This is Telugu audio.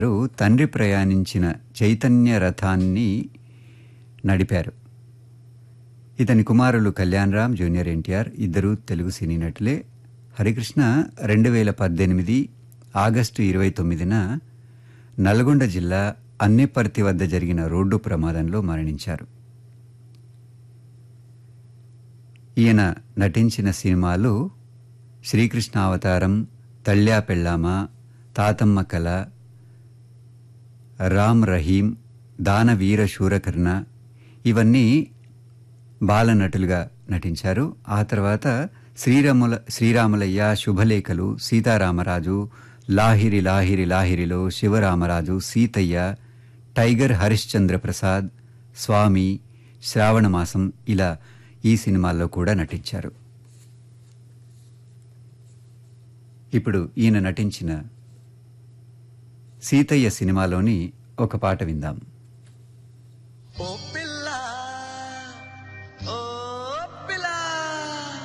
గారు తండ్రి ప్రయాణించిన చైతన్య రథాన్ని నడిపారు ఇతని కుమారులు కళ్యాణరామ్ జూనియర్ ఎన్టీఆర్ ఇద్దరు తెలుగు సినీ నటులే హరికృష్ణ రెండు వేల పద్దెనిమిది ఆగస్టు ఇరవై తొమ్మిదిన నల్గొండ జిల్లా అన్నెపర్తి వద్ద జరిగిన రోడ్డు ప్రమాదంలో మరణించారు ఈయన నటించిన సినిమాలు శ్రీకృష్ణ అవతారం తల్యా పెళ్ళామ తాతమ్మ కళ రామ్ రహీం దానవీర శూరకర్ణ ఇవన్నీ బాలనటులుగా నటించారు ఆ తర్వాత శ్రీరాముల శ్రీరాములయ్య శుభలేఖలు సీతారామరాజు లాహిరి లాహిరి లాహిరిలో శివరామరాజు సీతయ్య టైగర్ హరిశ్చంద్ర ప్రసాద్ స్వామి శ్రావణమాసం ఇలా ఈ సినిమాల్లో కూడా నటించారు ఇప్పుడు ఈయన నటించిన సీతయ్య సినిమాలోని ఒక పాట విందాం ఓ